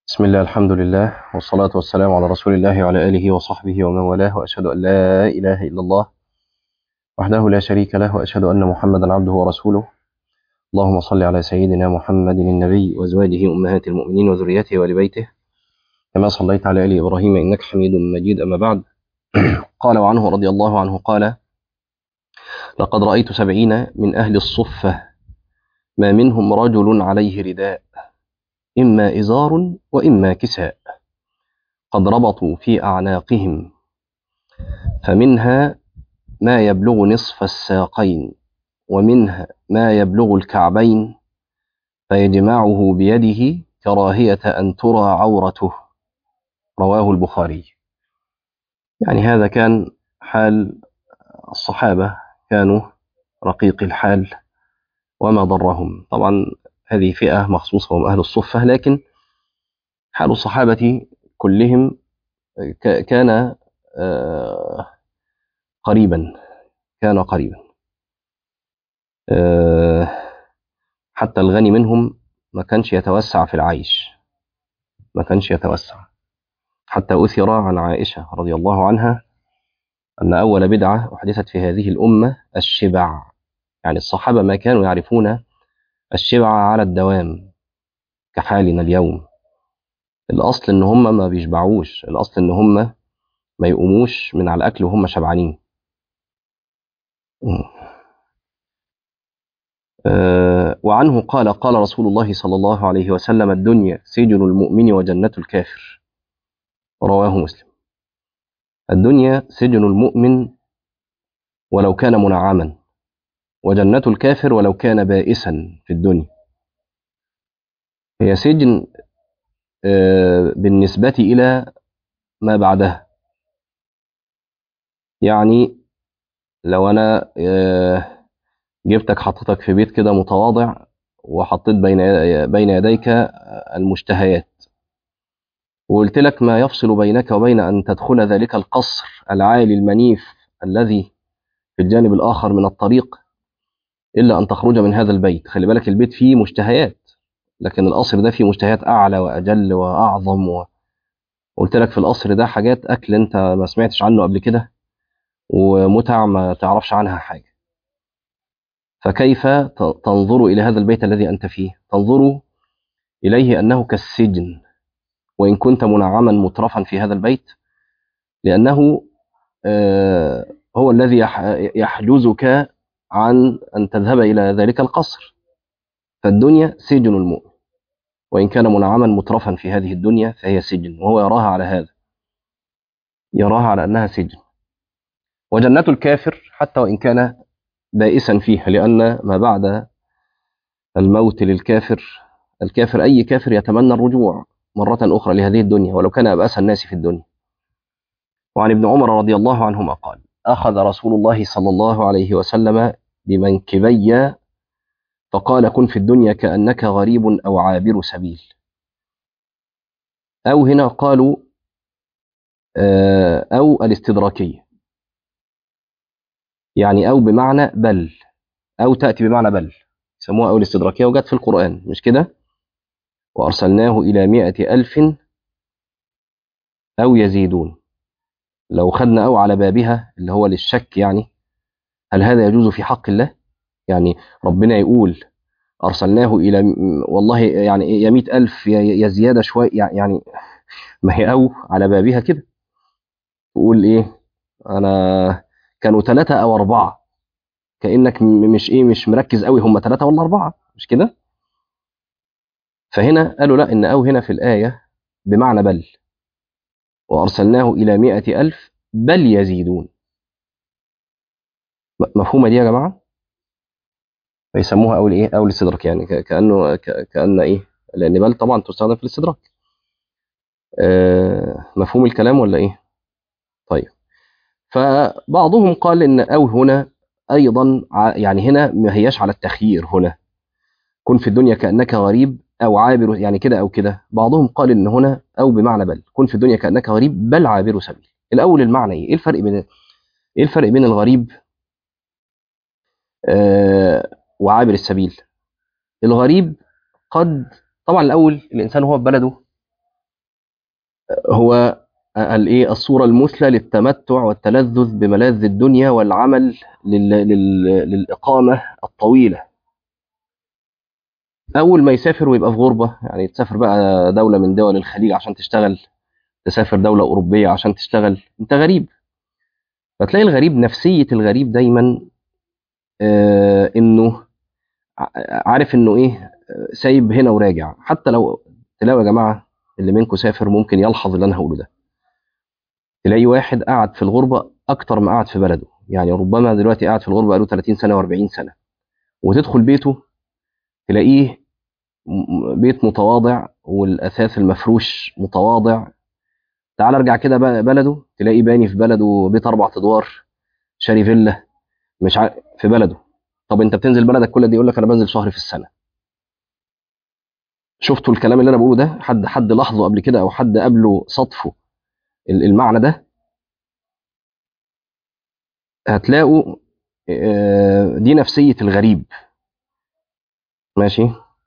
بسم الله الحمد لله والصلاة والسلام على رسول الله وعلى آله وصحبه ومن والاه وأشهد أن لا إله إلا الله وحده لا شريك له وأشهد أن محمدا عبده ورسوله اللهم صل على سيدنا محمد النبي وأزواجه أمهات المؤمنين وذريته ولبيته كما صليت على آل إبراهيم إنك حميد مجيد أما بعد قال وعنه رضي الله عنه قال لقد رأيت سبعين من أهل الصفة ما منهم رجل عليه رداء إما إزار وإما كساء قد ربطوا في أعناقهم فمنها ما يبلغ نصف الساقين ومنها ما يبلغ الكعبين فيجمعه بيده كراهية أن ترى عورته رواه البخاري يعني هذا كان حال الصحابة كانوا رقيق الحال وما ضرهم طبعا هذه فئة مخصوصة هم أهل الصفة لكن حال الصحابة كلهم كان قريبا كان قريبا حتى الغني منهم ما كانش يتوسع في العيش ما كانش يتوسع حتى أثر عن عائشة رضي الله عنها أن أول بدعة أحدثت في هذه الأمة الشبع يعني الصحابة ما كانوا يعرفون الشبع على الدوام كحالنا اليوم الأصل إن هم ما بيشبعوش الأصل إن هم ما يقوموش من على الأكل وهم شبعانين أه وعنه قال قال رسول الله صلى الله عليه وسلم الدنيا سجن المؤمن وجنة الكافر رواه مسلم الدنيا سجن المؤمن ولو كان منعما وجنة الكافر ولو كان بائسا في الدنيا هي سجن بالنسبة إلى ما بعدها يعني لو أنا جبتك حطيتك في بيت كده متواضع وحطيت بين بين يديك المشتهيات وقلت لك ما يفصل بينك وبين أن تدخل ذلك القصر العالي المنيف الذي في الجانب الآخر من الطريق إلا أن تخرج من هذا البيت خلي بالك البيت فيه مشتهيات لكن القصر ده فيه مشتهيات أعلى وأجل وأعظم و... قلت لك في القصر ده حاجات أكل أنت ما سمعتش عنه قبل كده ومتع ما تعرفش عنها حاجة فكيف تنظر إلى هذا البيت الذي أنت فيه تنظر إليه أنه كالسجن وإن كنت منعما مترفا في هذا البيت لأنه هو الذي يحجزك عن أن تذهب إلى ذلك القصر فالدنيا سجن المؤمن وإن كان منعما مترفا في هذه الدنيا فهي سجن وهو يراها على هذا يراها على أنها سجن وجنة الكافر حتى وإن كان بائسا فيها لأن ما بعد الموت للكافر الكافر أي كافر يتمنى الرجوع مرة أخرى لهذه الدنيا ولو كان أبأس الناس في الدنيا وعن ابن عمر رضي الله عنهما قال أخذ رسول الله صلى الله عليه وسلم بمنكبي فقال كن في الدنيا كأنك غريب أو عابر سبيل أو هنا قالوا أو الاستدراكية يعني أو بمعنى بل أو تأتي بمعنى بل يسموها أو الاستدراكية وجت في القرآن مش كده وأرسلناه إلى مئة ألف أو يزيدون لو خدنا أو على بابها اللي هو للشك يعني هل هذا يجوز في حق الله يعني ربنا يقول أرسلناه إلى والله يعني يا مئة ألف يا زيادة شوية يعني ما هي أو على بابها كده تقول إيه أنا كانوا ثلاثة أو أربعة كأنك مش إيه مش مركز قوي هم ثلاثة ولا أربعة مش كده فهنا قالوا لا إن أو هنا في الآية بمعنى بل وأرسلناه إلى مئة ألف بل يزيدون مفهومة دي يا جماعة فيسموها أول إيه أول استدراك يعني كأنه كأن إيه لأن بل طبعا تستخدم في الاستدراك آه مفهوم الكلام ولا إيه طيب فبعضهم قال إن أو هنا أيضا يعني هنا ما هياش على التخيير هنا كن في الدنيا كأنك غريب أو عابر يعني كده أو كده بعضهم قال إن هنا أو بمعنى بل كن في الدنيا كأنك غريب بل عابر سبيل الأول المعنى إيه؟ إيه الفرق بين إيه الفرق بين الغريب آه وعابر السبيل الغريب قد طبعا الأول الإنسان هو في بلده هو الايه الصوره المثلى للتمتع والتلذذ بملاذ الدنيا والعمل لل... لل... للاقامه الطويله اول ما يسافر ويبقى في غربه يعني تسافر بقى دوله من دول الخليج عشان تشتغل تسافر دوله اوروبيه عشان تشتغل انت غريب فتلاقي الغريب نفسيه الغريب دايما آه انه ع- عارف انه ايه آه، سايب هنا وراجع حتى لو تلاقوا يا جماعه اللي منكم سافر ممكن يلحظ اللي انا هقوله ده تلاقي واحد قاعد في الغربه اكتر ما قاعد في بلده يعني ربما دلوقتي قاعد في الغربه بقاله 30 سنه و40 سنه وتدخل بيته تلاقيه م- بيت متواضع والاثاث المفروش متواضع تعال ارجع كده بقى بلده تلاقيه باني في بلده بيت اربع ادوار شاري فيلا مش عارف في بلده طب انت بتنزل بلدك كل دي يقول لك انا بنزل شهر في السنه شفتوا الكلام اللي انا بقوله ده حد حد لاحظه قبل كده او حد قبله صدفه ال- المعنى ده هتلاقوا آه، دي نفسيه الغريب ماشي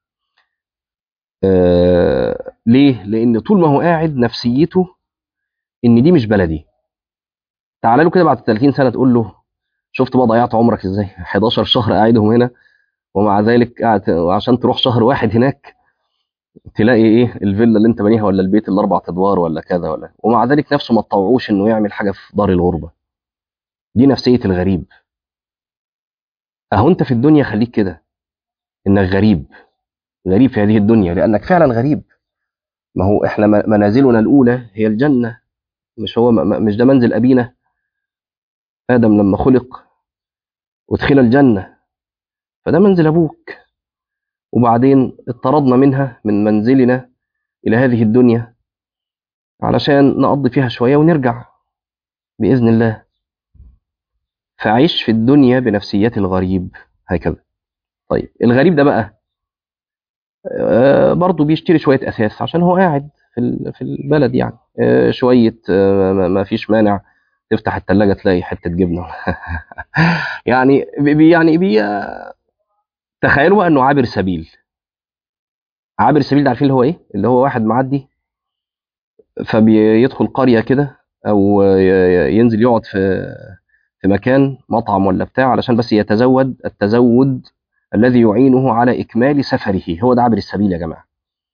آه، ليه لان طول ما هو قاعد نفسيته ان دي مش بلدي تعال له كده بعد 30 سنه تقول له شفت بقى ضيعت عمرك ازاي 11 شهر قاعدهم هنا ومع ذلك قاعد وعشان تروح شهر واحد هناك تلاقي ايه الفيلا اللي انت بانيها ولا البيت اللي اربع ادوار ولا كذا ولا ومع ذلك نفسه ما تطوعوش انه يعمل حاجه في دار الغربه دي نفسيه الغريب اهو انت في الدنيا خليك كده انك غريب غريب في هذه الدنيا لانك فعلا غريب ما هو احنا م- منازلنا الاولى هي الجنه مش هو م- م- مش ده منزل ابينا ادم لما خلق ودخل الجنه فده منزل ابوك وبعدين اطردنا منها من منزلنا الى هذه الدنيا علشان نقضي فيها شويه ونرجع باذن الله فعيش في الدنيا بنفسية الغريب هكذا طيب الغريب ده بقى آه، برضه بيشتري شوية أثاث عشان هو قاعد في ال- في البلد يعني آه، شوية آه، ما ما فيش مانع تفتح التلاجة تلاقي حتة جبنة يعني بي يعني بي تخيلوا بقى إنه عابر سبيل عابر سبيل ده عارفين اللي هو إيه؟ اللي هو واحد معدي فبيدخل قرية كده أو ي- ي- ينزل يقعد في في مكان مطعم ولا بتاع علشان بس يتزود التزود الذي يعينه على إكمال سفره هو ده عابر السبيل يا جماعة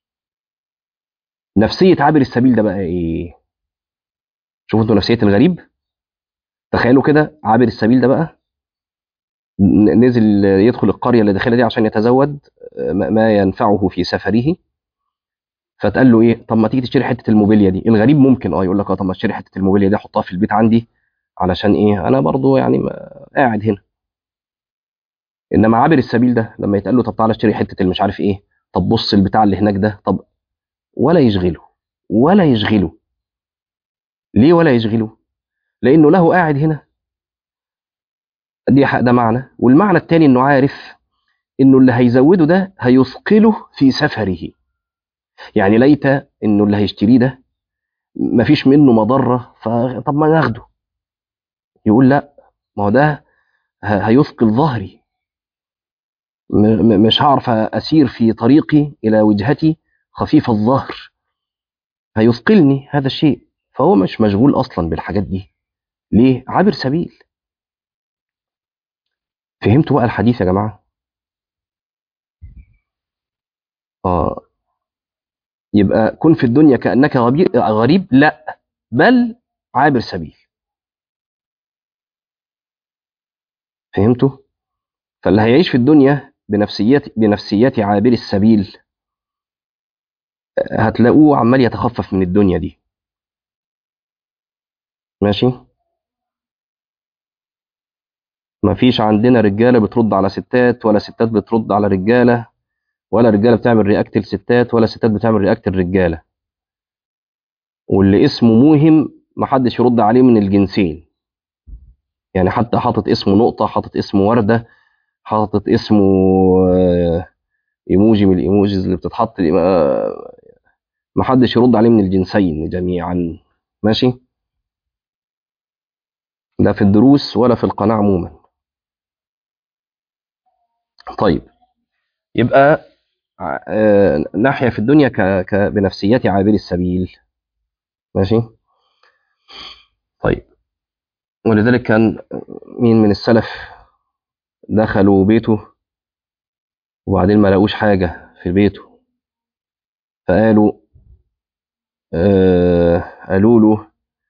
نفسية عابر السبيل ده بقى إيه شوفوا انتوا نفسية الغريب تخيلوا كده عابر السبيل ده بقى ن- نزل يدخل القرية اللي داخلها دي عشان يتزود ما ما ينفعه في سفره فتقال له ايه طب ما تيجي تشتري حتة الموبيليا دي الغريب ممكن اه يقول لك اه طب ما اشتري حتة الموبيليا دي احطها في البيت عندي علشان ايه انا برضو يعني ما- قاعد هنا انما عابر السبيل ده لما يتقال له طب تعالى اشتري حتة اللي مش عارف ايه طب بص البتاع اللي هناك ده طب ولا يشغله ولا يشغله ليه ولا يشغله لانه له قاعد هنا دي ح- ده معنى والمعنى التاني انه عارف انه اللي هيزوده ده هيثقله في سفره يعني ليت انه اللي هيشتريه ده مفيش منه مضره فطب ما ناخده يقول لا ما هو ده ه- هيثقل ظهري م- م- مش هعرف اسير في طريقي الى وجهتي خفيف الظهر هيثقلني هذا الشيء فهو مش مشغول اصلا بالحاجات دي ليه عابر سبيل فهمتوا بقى الحديث يا جماعه اه يبقى كن في الدنيا كانك غبي- غريب لا بل عابر سبيل فهمتوا فاللي هيعيش في الدنيا بنفسيات بنفسيات عابر السبيل هتلاقوه عمال يتخفف من الدنيا دي ماشي مفيش عندنا رجاله بترد على ستات ولا ستات بترد على رجاله ولا رجاله بتعمل رياكت لستات ولا ستات بتعمل رياكت للرجاله واللي اسمه موهم محدش يرد عليه من الجنسين يعني حتى حاطط اسمه نقطه حاطط اسمه ورده حاطط اسمه آه، ايموجي من الايموجيز اللي بتتحط دي ما- محدش يرد عليه من الجنسين جميعا ماشي لا في الدروس ولا في القناه عموما طيب يبقى آه، نحيا في الدنيا ك... ك... بنفسيات عابر السبيل ماشي طيب ولذلك كان مين من السلف دخلوا بيته وبعدين ما لقوش حاجة في بيته فقالوا آه قالوا له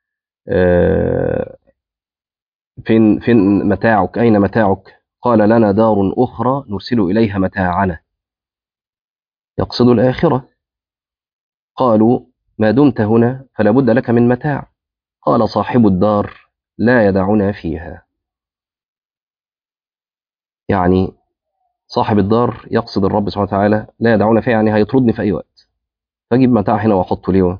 آه فين فين متاعك أين متاعك قال لنا دار أخرى نرسل إليها متاعنا يقصد الآخرة قالوا ما دمت هنا فلا بد لك من متاع قال صاحب الدار لا يدعنا فيها يعني صاحب الدار يقصد الرب سبحانه وتعالى لا يدعونا فيها يعني هيطردني في أي وقت فأجيب متاع هنا وأحطه ليه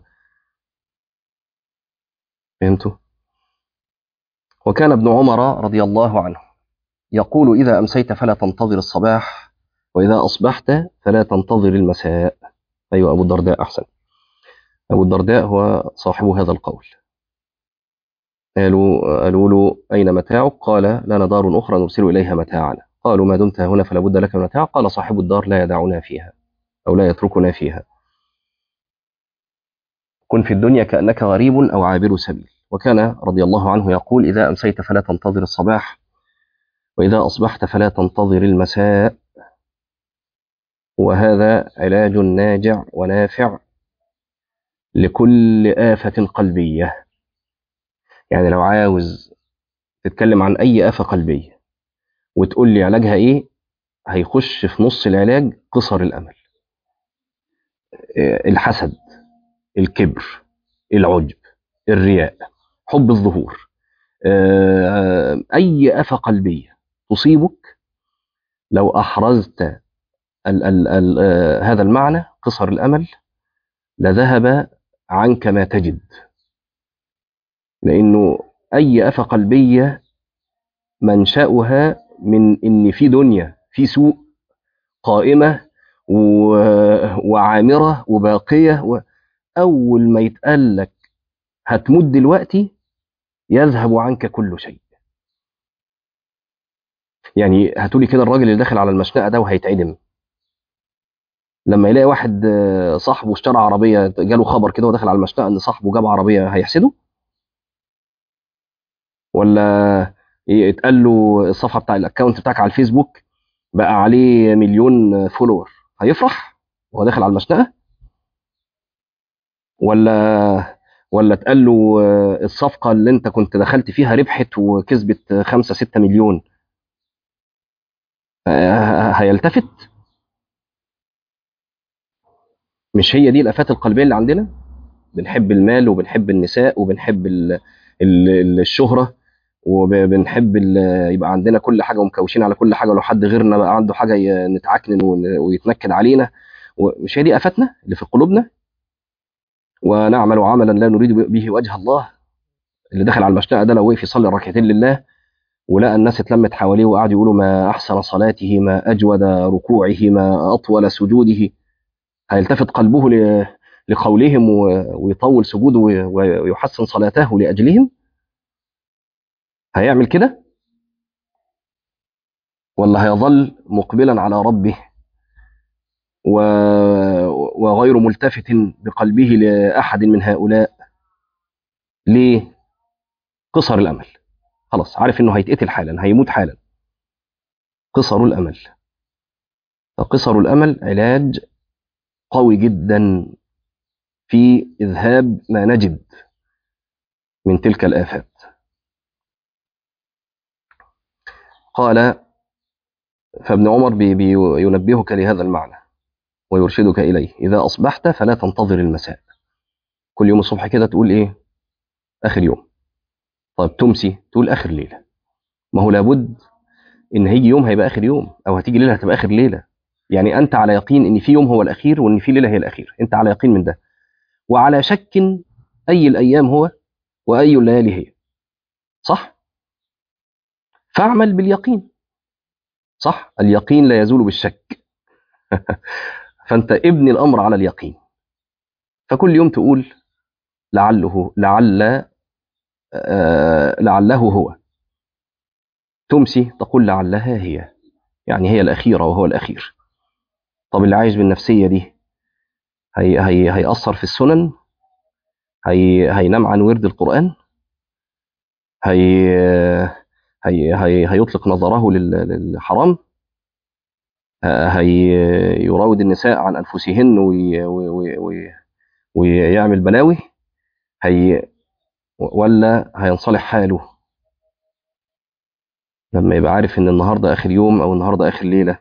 فهمتوا وكان ابن عمر رضي الله عنه يقول إذا أمسيت فلا تنتظر الصباح وإذا أصبحت فلا تنتظر المساء أيوة أبو الدرداء أحسن أبو الدرداء هو صاحب هذا القول قالوا قالوا له أين متاعك قال لنا دار أخرى نرسل إليها متاعنا قالوا ما دمت هنا فلا بد لك من متاع قال صاحب الدار لا يدعنا فيها أو لا يتركنا فيها كن في الدنيا كأنك غريب أو عابر سبيل وكان رضي الله عنه يقول إذا أمسيت فلا تنتظر الصباح وإذا أصبحت فلا تنتظر المساء وهذا علاج ناجع ونافع لكل آفة قلبية يعني لو عاوز تتكلم عن أي آفة قلبية وتقول لي علاجها إيه هيخش في نص العلاج قصر الأمل الحسد الكبر العجب الرياء حب الظهور أي آفة قلبية تصيبك لو أحرزت ال ال ال هذا المعنى قصر الأمل لذهب عنك ما تجد لأنه أي آفة قلبية منشأها من إن في دنيا في سوء قائمة وعامرة وباقية و... أول ما يتقال لك هتموت دلوقتي يذهب عنك كل شيء يعني هاتولي كده الراجل اللي داخل على المشنقة ده وهيتعدم لما يلاقي واحد صاحبه اشترى عربية جاله خبر كده وداخل على المشنقة ان صاحبه جاب عربية هيحسده ولا يتقال له الصفحة بتاع الاكونت بتاعك على الفيسبوك بقى عليه مليون فولور هيفرح وهو داخل على المشنقة ولا ولا تقال له الصفقة اللي انت كنت دخلت فيها ربحت وكسبت خمسة ستة مليون هيلتفت مش هي دي الآفات القلبية اللي عندنا بنحب المال وبنحب النساء وبنحب ال ال الشهرة وبنحب يبقى عندنا كل حاجة ومكوشين على كل حاجة ولو حد غيرنا بقى عنده حاجة نتعكنن ويتنكد علينا مش هي دي آفاتنا اللي في قلوبنا ونعمل عملا لا نريد به وجه الله اللي دخل على المشنقة ده لو وقف يصلي ركعتين لله ولقى الناس اتلمت حواليه وقعدوا يقولوا ما أحسن صلاته ما أجود ركوعه ما أطول سجوده هيلتفت قلبه لقولهم ويطول سجوده ويحسن صلاته لأجلهم هيعمل كده ولا هيظل مقبلا على ربه وغير ملتفت بقلبه لأحد من هؤلاء ليه قصر الأمل خلاص عارف انه هيتقتل حالا هيموت حالا قصر الأمل فقصر الأمل علاج قوي جدا في إذهاب ما نجد من تلك الآفات قال فابن عمر بي بي ينبهك لهذا المعنى ويرشدك إليه إذا أصبحت فلا تنتظر المساء كل يوم الصبح كده تقول إيه آخر يوم طيب تمسي تقول آخر ليلة ما هو لابد إن هيجي يوم هيبقى آخر يوم أو هتيجي ليلة هتبقى آخر ليلة يعني أنت على يقين إن في يوم هو الأخير وإن في ليلة هي الأخير أنت على يقين من ده وعلى شك أي الأيام هو وأي الليالي هي صح فاعمل باليقين صح اليقين لا يزول بالشك فأنت ابني الأمر على اليقين فكل يوم تقول لعله لعل آه لعله هو تمسي تقول لعلها هي يعني هي الأخيرة وهو الأخير طب اللي عايش بالنفسية دي هي هي هيأثر في السنن هي هينام عن ورد القرآن هي هي هي هيطلق نظره لل- للحرام هي يراود النساء عن أنفسهن وي وي وي وي ويعمل بلاوي هي ولا هينصلح حاله لما يبقى عارف ان النهارده اخر يوم او النهارده اخر ليله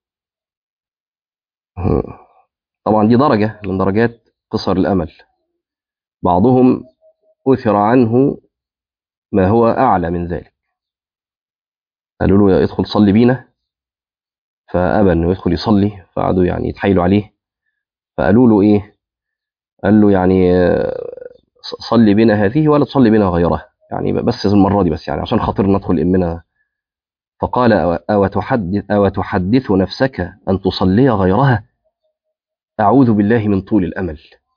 طبعا دي درجه من درجات قصر الامل بعضهم اثر عنه ما هو اعلى من ذلك قالوا له ادخل صلي بينا فابى انه يدخل يصلي فقعدوا يعني يتحايلوا عليه فقالوا له ايه قال له يعني آه، صلي بنا هذه ولا تصلي بنا غيرها يعني بس المره دي بس يعني عشان خاطر ندخل امنا فقال أو- أو تحدث, أو تحدث نفسك أن تصلي غيرها أعوذ بالله من طول الأمل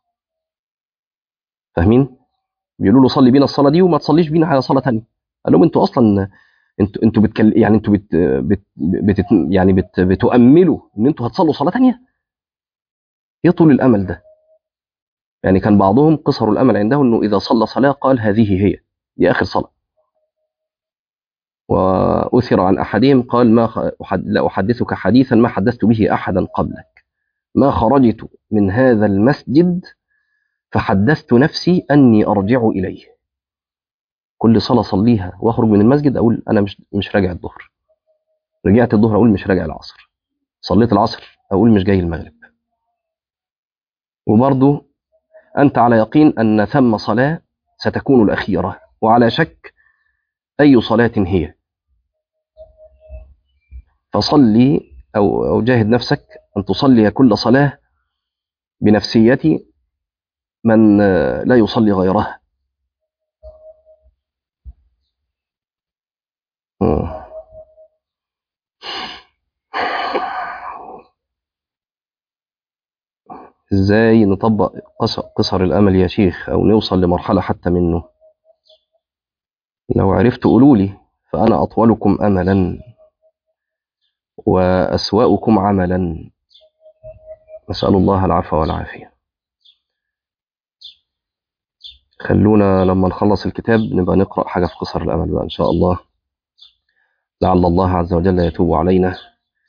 فاهمين؟ بيقولوا له صلي بينا الصلاة دي وما تصليش بينا على صلاة تانية قال لهم انتوا أصلا انتوا انتوا بتكل يعني انتوا بت بت بت يعني بت بتؤملوا ان انتوا هتصلوا صلاة تانية ايه طول الأمل ده؟ يعني كان بعضهم قصروا الأمل عنده انه إذا صلى صلاة قال هذه هي دي آخر صلاة وأثر عن أحدهم قال ما خ- أحد لا أحدثك حديثا ما حدثت به أحدا قبلك ما خرجت من هذا المسجد فحدثت نفسي أني أرجع إليه كل صلاة صليها وأخرج من المسجد أقول أنا مش مش راجع الظهر رجعت الظهر أقول مش راجع العصر صليت العصر أقول مش جاي المغرب وبرضه أنت على يقين أن ثم صلاة ستكون الأخيرة وعلى شك أي صلاة هي فصلي أو أو جاهد نفسك أن تصلي كل صلاة بنفسية من آه، لا يصلي غيرها مم. ازاي نطبق قص- قصر الامل يا شيخ او نوصل لمرحله حتى منه لو عرفت قولوا لي فانا اطولكم املا واسواؤكم عملا نسال الله العفو والعافيه خلونا لما نخلص الكتاب نبقى نقرا حاجه في قصر الامل بقى ان شاء الله لعل الله عز وجل يتوب علينا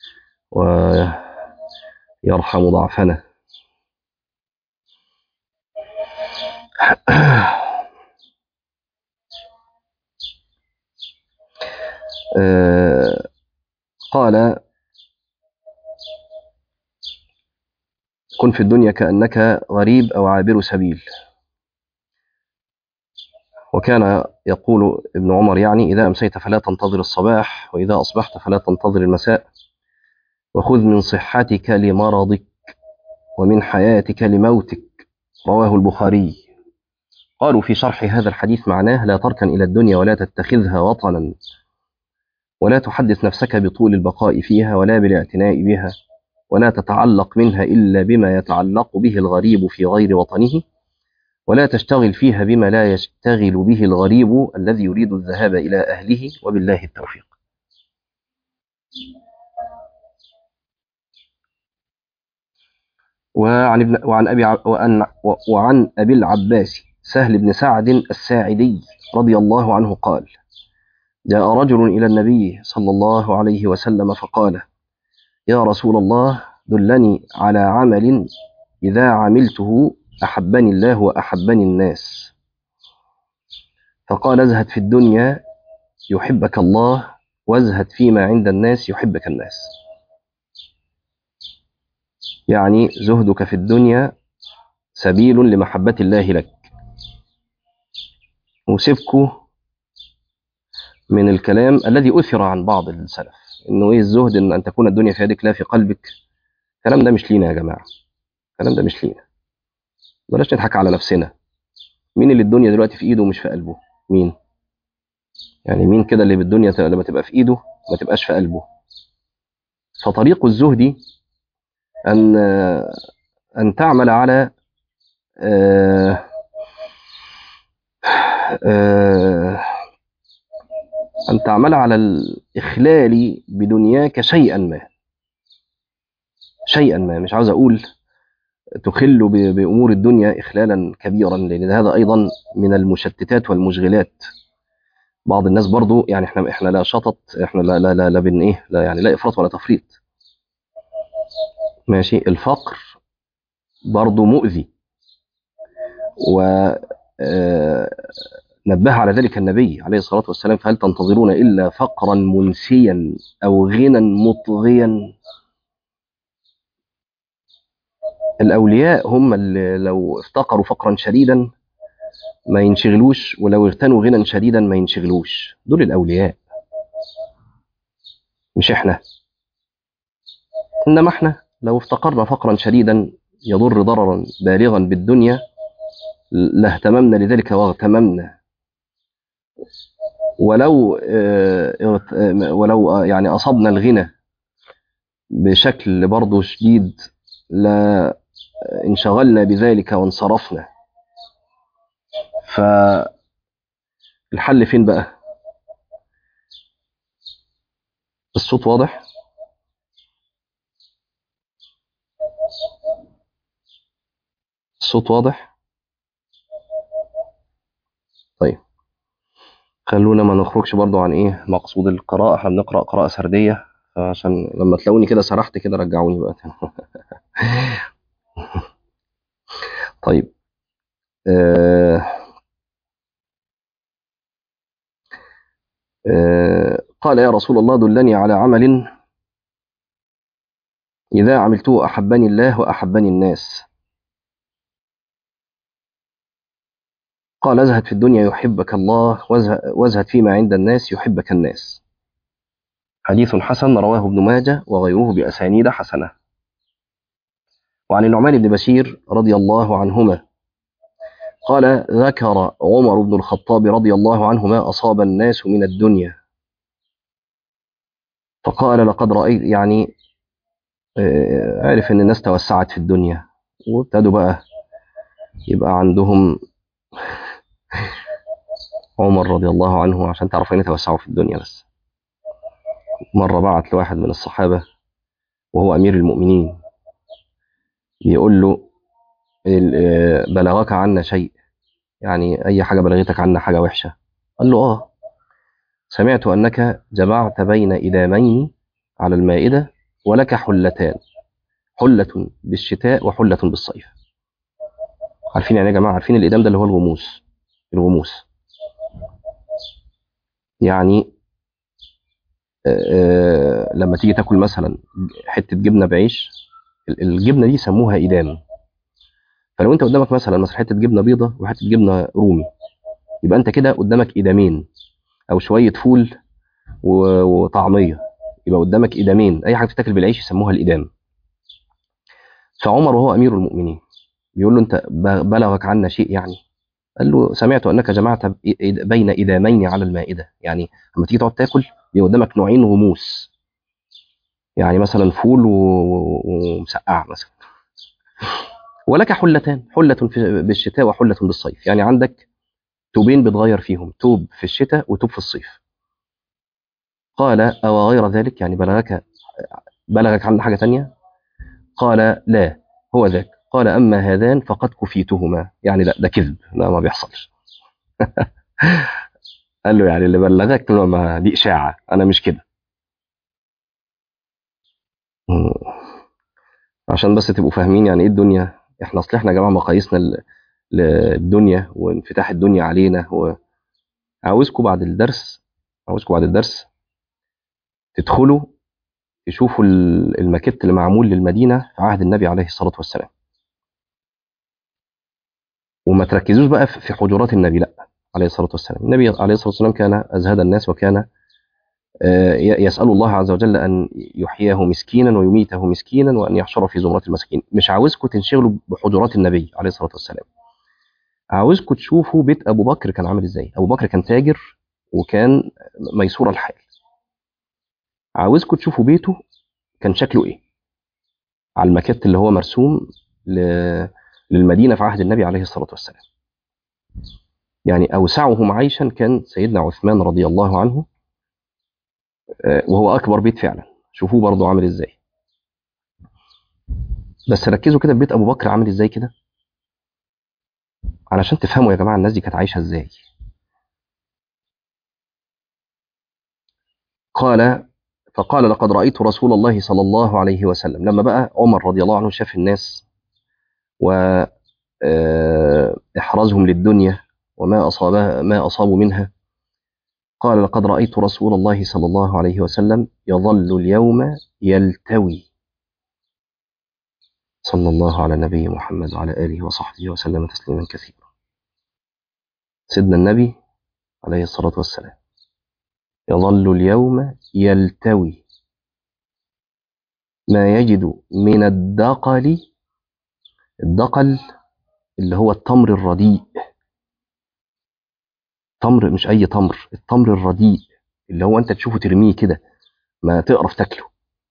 ويرحم ضعفنا آه، قال كن في الدنيا كأنك غريب أو عابر سبيل وكان يقول ابن عمر يعني إذا أمسيت فلا تنتظر الصباح وإذا أصبحت فلا تنتظر المساء وخذ من صحتك لمرضك ومن حياتك لموتك رواه البخاري قالوا في شرح هذا الحديث معناه لا تركن إلى الدنيا ولا تتخذها وطنا ولا تحدث نفسك بطول البقاء فيها ولا بالاعتناء بها ولا تتعلق منها إلا بما يتعلق به الغريب في غير وطنه ولا تشتغل فيها بما لا يشتغل به الغريب الذي يريد الذهاب إلى أهله وبالله التوفيق وعن ابن وعن ابي ع- وعن وعن ابي العباس سهل بن سعد الساعدي رضي الله عنه قال جاء رجل الى النبي صلى الله عليه وسلم فقال يا رسول الله دلني على عمل اذا عملته احبني الله واحبني الناس فقال ازهد في الدنيا يحبك الله وازهد فيما عند الناس يحبك الناس يعني زهدك في الدنيا سبيل لمحبة الله لك وسيبكوا من الكلام الذي أثر عن بعض السلف إنه إيه الزهد إن أن تكون الدنيا في يدك لا في قلبك الكلام ده مش لينا يا جماعة الكلام ده مش لينا بلاش نضحك على نفسنا مين اللي الدنيا دلوقتي في إيده ومش في قلبه مين يعني مين كده اللي بالدنيا ت- لما تبقى في إيده ما تبقاش في قلبه فطريق الزهد أن أن تعمل على آه، آه، أن تعمل على الإخلال بدنياك شيئا ما شيئا ما مش عاوز أقول تخل ب- بأمور الدنيا إخلالا كبيرا لأن هذا أيضا من المشتتات والمشغلات بعض الناس برضو يعني احنا احنا لا شطط احنا لا لا لا, لا بن ايه لا يعني لا افراط ولا تفريط ماشي الفقر برضو مؤذي و آه، نبه على ذلك النبي عليه الصلاة والسلام فهل تنتظرون إلا فقرا منسيا أو غنى مطغيا الأولياء هم اللي لو افتقروا فقرا شديدا ما ينشغلوش ولو اغتنوا غنى شديدا ما ينشغلوش دول الأولياء مش احنا إنما احنا لو افتقرنا فقرا شديدا يضر ضررا بالغا بالدنيا لاهتممنا لذلك واغتممنا ولو آه، ارت- آه، ولو آه، يعني أصبنا الغنى بشكل برضه شديد لا انشغلنا بذلك وانصرفنا فالحل فين بقى الصوت واضح الصوت واضح طيب خلونا ما نخرجش برضو عن ايه مقصود القراءة احنا بنقرأ قراءة سردية عشان لما تلاقوني كده سرحت كده رجعوني بقى طيب آه آه قال يا رسول الله دلني على عمل إذا عملته أحبني الله وأحبني الناس قال ازهد في الدنيا يحبك الله وازه- وازهد فيما عند الناس يحبك الناس حديث حسن رواه ابن ماجه وغيره بأسانيد حسنة وعن النعمان بن بشير رضي الله عنهما قال ذكر عمر بن الخطاب رضي الله عنه ما أصاب الناس من الدنيا فقال لقد رأيت يعني آه، عرف ان الناس توسعت في الدنيا وابتدوا بقى يبقى عندهم عمر رضي الله عنه عشان تعرفوا ان توسعوا في الدنيا بس مرة بعت لواحد من الصحابة وهو أمير المؤمنين بيقول له ال- آه، بلغك عنا شيء يعني أي حاجة بلغتك عنا حاجة وحشة قال له آه سمعت أنك جمعت بين إدامين على المائدة ولك حلتان حلة بالشتاء وحلة بالصيف عارفين يعني إيه يا جماعة عارفين الإدام ده اللي هو الغموس الغموس يعني آه، لما تيجي تاكل مثلا حتة جبنة بعيش ال- الجبنة دي يسموها إدام فلو أنت قدامك مثلا مثلا حتة جبنة بيضة وحتة جبنة رومي يبقى أنت كده قدامك إدامين أو شوية فول و- وطعمية يبقى قدامك إدامين أي حاجة بتتاكل بالعيش يسموها الإدام فعمر وهو أمير المؤمنين بيقول له أنت ب- بلغك عنا شيء يعني قال له سمعت أنك جمعت ب- إد- بين إدامين على المائدة يعني لما تيجي تقعد تاكل بيبقى قدامك نوعين غموس يعني مثلا فول و- و- ومسقعة مثلا ولك حلتان حلة في- بالشتاء وحلة بالصيف يعني عندك توبين بتغير فيهم توب في الشتاء وتوب في الصيف قال أو غير ذلك يعني بلغك بلغك عن حاجة تانية قال لا هو ذاك قال أما هذان فقد كفيتهما يعني لا ده كذب لا ما بيحصلش قال له يعني اللي بلغك ما دي إشاعة أنا مش كده مم. عشان بس تبقوا فاهمين يعني إيه الدنيا إحنا أصل إحنا يا جماعة مقاييسنا ل- للدنيا وانفتاح الدنيا علينا وعاوزكم بعد الدرس عاوزكم بعد الدرس تدخلوا تشوفوا ال- الماكيت اللي معمول للمدينة في عهد النبي عليه الصلاة والسلام وما تركزوش بقى في في حجرات النبي لا عليه الصلاة والسلام النبي عليه الصلاة والسلام كان أزهد الناس وكان آه، ي- يسأل الله عز وجل أن يحييه مسكينا ويميته مسكينا وأن يحشره في زمرة المساكين مش عاوزكم تنشغلوا بحجرات النبي عليه الصلاة والسلام عاوزكم تشوفوا بيت أبو بكر كان عامل إزاي أبو بكر كان تاجر وكان ميسور الحال عاوزكم تشوفوا بيته كان شكله إيه على الماكيت اللي هو مرسوم ل- للمدينة في عهد النبي عليه الصلاة والسلام يعني أوسعهم عيشا كان سيدنا عثمان رضي الله عنه آه، وهو أكبر بيت فعلا شوفوه برضو عامل إزاي بس ركزوا كده في بيت ابو بكر عامل ازاي كده علشان تفهموا يا جماعه الناس دي كانت عايشه ازاي قال فقال لقد رايت رسول الله صلى الله عليه وسلم لما بقى عمر رضي الله عنه شاف الناس وإحرازهم للدنيا وما أصابها ما أصابوا منها قال لقد رأيت رسول الله صلى الله عليه وسلم يظل اليوم يلتوي صلى الله على نبي محمد وعلى آله وصحبه وسلم تسليما كثيرا سيدنا النبي عليه الصلاة والسلام يظل اليوم يلتوي ما يجد من الدقل الدقل اللي هو التمر الرديء تمر مش اي تمر التمر الرديء اللي هو انت تشوفه ترميه كده ما تقرف تاكله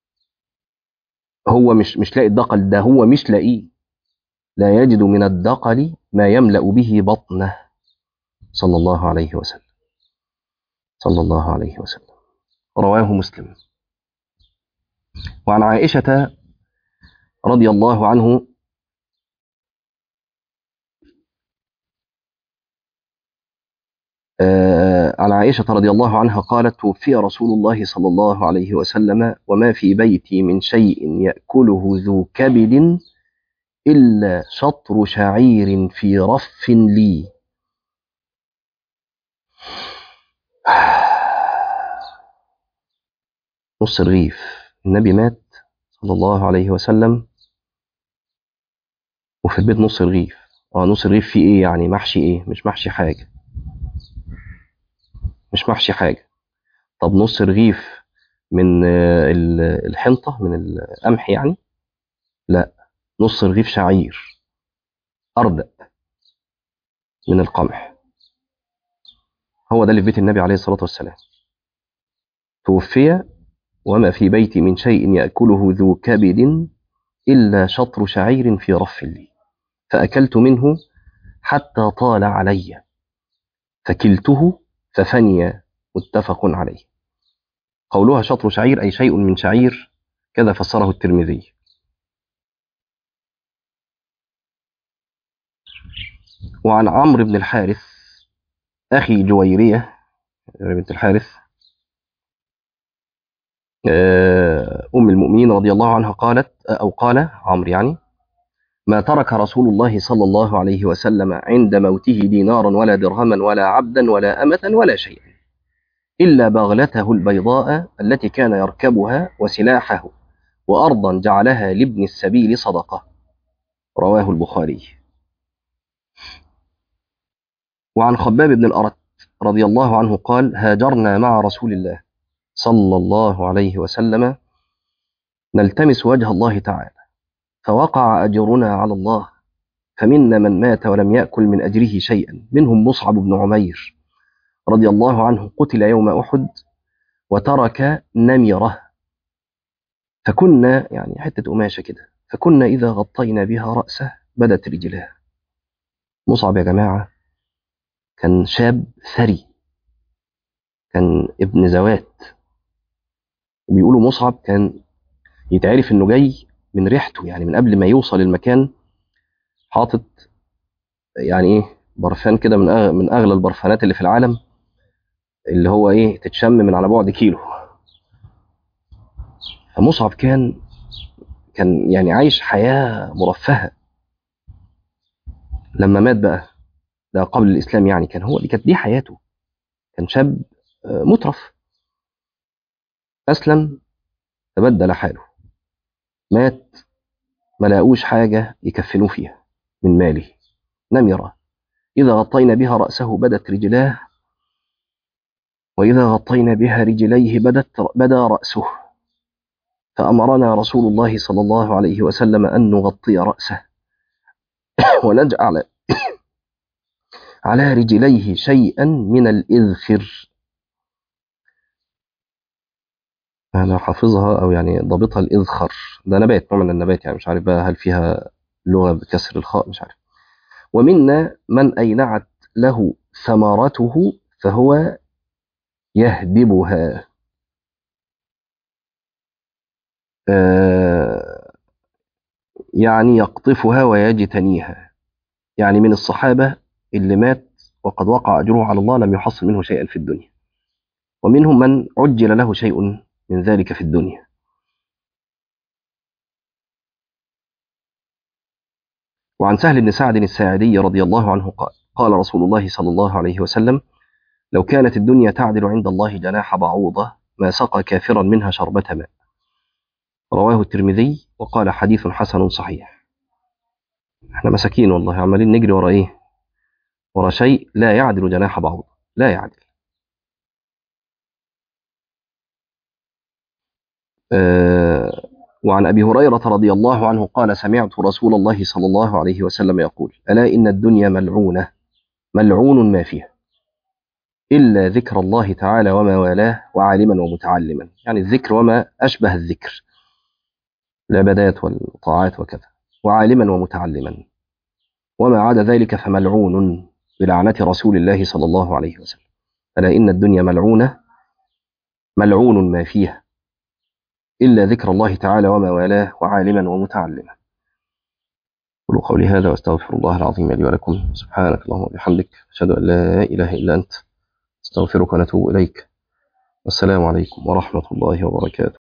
هو مش مش لاقي الدقل ده هو مش لاقيه لا يجد من الدقل ما يملأ به بطنه صلى الله عليه وسلم صلى الله عليه وسلم رواه مسلم وعن عائشة رضي الله عنه آه عن عائشة رضي الله عنها قالت توفي رسول الله صلى الله عليه وسلم وما في بيتي من شيء يأكله ذو كبد إلا شطر شعير في رف لي نص الرغيف النبي مات صلى الله عليه وسلم وفي البيت نص رغيف اه نص رغيف فيه ايه يعني محشي ايه مش محشي حاجة مش محشي حاجة طب نص رغيف من الحنطة من القمح يعني لا نص رغيف شعير أردأ من القمح هو ده اللي في بيت النبي عليه الصلاة والسلام توفي وما في بيتي من شيء يأكله ذو كبد إلا شطر شعير في رف لي فأكلت منه حتى طال علي فكلته ففني متفق عليه قولها شطر شعير أي شيء من شعير كذا فسره الترمذي وعن عمرو بن الحارث أخي جويرية بنت الحارث أم المؤمنين رضي الله عنها قالت أو قال عمرو يعني ما ترك رسول الله صلى الله عليه وسلم عند موته دينارا ولا درهما ولا عبدا ولا أمة ولا شيئا إلا بغلته البيضاء التي كان يركبها وسلاحه وأرضا جعلها لابن السبيل صدقة رواه البخاري وعن خباب بن الأرت رضي الله عنه قال هاجرنا مع رسول الله صلى الله عليه وسلم نلتمس وجه الله تعالى فوقع أجرنا على الله فمنا من مات ولم يأكل من أجره شيئا منهم مصعب بن عمير رضي الله عنه قتل يوم أحد وترك نمرة فكنا يعني حتة قماشة كده فكنا إذا غطينا بها رأسه بدت رجلاه مصعب يا جماعة كان شاب ثري كان ابن زوات وبيقولوا مصعب كان يتعرف انه جاي من ريحته يعني من قبل ما يوصل المكان حاطط يعني ايه برفان كده من أغ... من اغلى البرفانات اللي في العالم اللي هو ايه تتشم من على بعد كيلو فمصعب كان كان يعني عايش حياة مرفهة لما مات بقى ده قبل الإسلام يعني كان هو دي كانت دي حياته كان شاب مترف أسلم تبدل حاله مات ما لاقوش حاجة يكفنوه فيها من ماله نمرة إذا غطينا بها رأسه بدت رجلاه وإذا غطينا بها رجليه بدت بدا رأسه فأمرنا رسول الله صلى الله عليه وسلم أن نغطي رأسه ونجعل على رجليه شيئا من الإذخر أنا حافظها أو يعني ضابطها الإذخر ده نبات نوع من النبات يعني مش عارف بقى هل فيها لغة بكسر الخاء مش عارف ومنا من أينعت له ثمرته فهو يهدبها آه يعني يقطفها ويجتنيها يعني من الصحابة اللي مات وقد وقع أجره على الله لم يحصل منه شيئا في الدنيا ومنهم من عجل له شيء من ذلك في الدنيا وعن سهل بن سعد الساعدي رضي الله عنه قال قال رسول الله صلى الله عليه وسلم لو كانت الدنيا تعدل عند الله جناح بعوضة ما سقى كافرا منها شربة ماء رواه الترمذي وقال حديث حسن صحيح احنا مساكين والله عمالين نجري ورا ايه ورا شيء لا يعدل جناح بعوضة لا يعدل آه وعن أبي هريرة رضي الله عنه قال سمعت رسول الله صلى الله عليه وسلم يقول ألا إن الدنيا ملعونة ملعون ما فيها إلا ذكر الله تعالى وما والاه وعالما ومتعلما يعني الذكر وما أشبه الذكر العبادات والطاعات وكذا وعالما ومتعلما وما عدا ذلك فملعون بلعنة رسول الله صلى الله عليه وسلم ألا إن الدنيا ملعونة ملعون ما فيها إلا ذكر الله تعالى وما والاه وعالما ومتعلما قولوا قولي هذا واستغفر الله العظيم لي ولكم سبحانك اللهم وبحمدك أشهد أن لا إله إلا أنت استغفرك ونتوب إليك والسلام عليكم ورحمة الله وبركاته